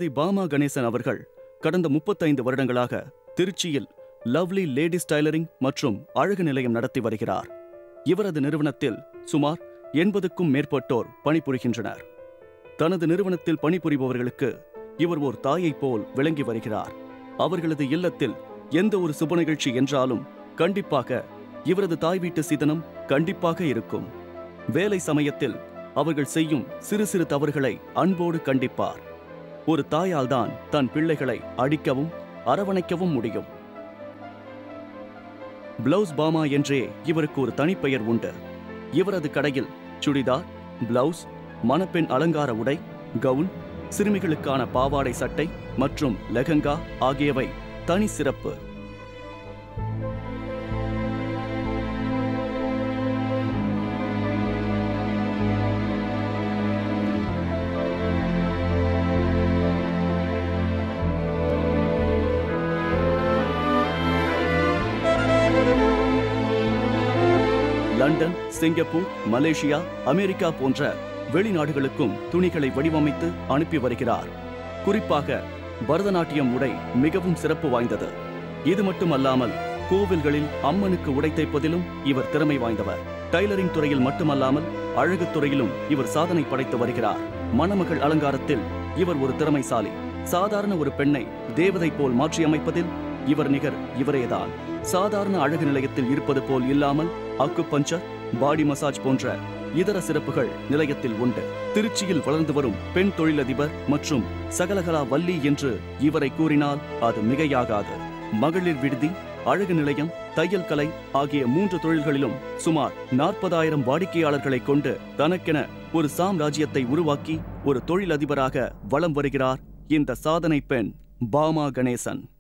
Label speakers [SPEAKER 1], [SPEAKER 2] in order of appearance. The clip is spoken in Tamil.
[SPEAKER 1] திருமதி பாமா கணேசன் அவர்கள் கடந்த முப்பத்தைந்து வருடங்களாக திருச்சியில் லவ்லி லேடிஸ் டைலரிங் மற்றும் அழகு நிலையம் நடத்தி வருகிறார் இவரது நிறுவனத்தில் சுமார் எண்பதுக்கும் மேற்பட்டோர் பணிபுரிகின்றனர் தனது நிறுவனத்தில் பணிபுரிபவர்களுக்கு இவர் ஒரு தாயைப் போல் விளங்கி வருகிறார் அவர்களது இல்லத்தில் எந்த ஒரு சுப நிகழ்ச்சி என்றாலும் கண்டிப்பாக இவரது தாய் வீட்டு சீதனம் கண்டிப்பாக இருக்கும் வேலை சமயத்தில் அவர்கள் செய்யும் சிறு சிறு தவறுகளை அன்போடு கண்டிப்பார் ஒரு தாயால் தான் தன் பிள்ளைகளை அடிக்கவும் அரவணைக்கவும் முடியும் பிளவுஸ் பாமா என்றே இவருக்கு ஒரு தனிப்பெயர் உண்டு இவரது கடையில் சுடிதார் பிளவுஸ் மணப்பெண் அலங்கார உடை கவுன் சிறுமிகளுக்கான பாவாடை சட்டை மற்றும் லெஹங்கா ஆகியவை தனி சிறப்பு லண்டன் சிங்கப்பூர் மலேசியா அமெரிக்கா போன்ற வெளிநாடுகளுக்கும் துணிகளை வடிவமைத்து அனுப்பி வருகிறார் குறிப்பாக பரதநாட்டியம் உடை மிகவும் சிறப்பு வாய்ந்தது இது மட்டுமல்லாமல் கோவில்களில் அம்மனுக்கு உடை தைப்பதிலும் இவர் திறமை வாய்ந்தவர் டைலரிங் துறையில் மட்டுமல்லாமல் அழகுத் துறையிலும் இவர் சாதனை படைத்து வருகிறார் மணமகள் அலங்காரத்தில் இவர் ஒரு திறமைசாலி சாதாரண ஒரு பெண்ணை தேவதை போல் மாற்றியமைப்பதில் இவர் நிகர் இவரேதான் சாதாரண அழகு நிலையத்தில் இருப்பது போல் இல்லாமல் அக்கு பஞ்சர் பாடி மசாஜ் போன்ற இதர சிறப்புகள் நிலையத்தில் உண்டு திருச்சியில் வளர்ந்து வரும் பெண் தொழிலதிபர் மற்றும் சகலகலா வள்ளி என்று இவரை கூறினால் அது மிகையாகாது மகளிர் விடுதி அழகு நிலையம் தையல் கலை ஆகிய மூன்று தொழில்களிலும் சுமார் நாற்பதாயிரம் வாடிக்கையாளர்களை கொண்டு தனக்கென ஒரு சாம்ராஜ்யத்தை உருவாக்கி ஒரு தொழிலதிபராக வலம் வருகிறார் இந்த சாதனை பெண் பாமா கணேசன்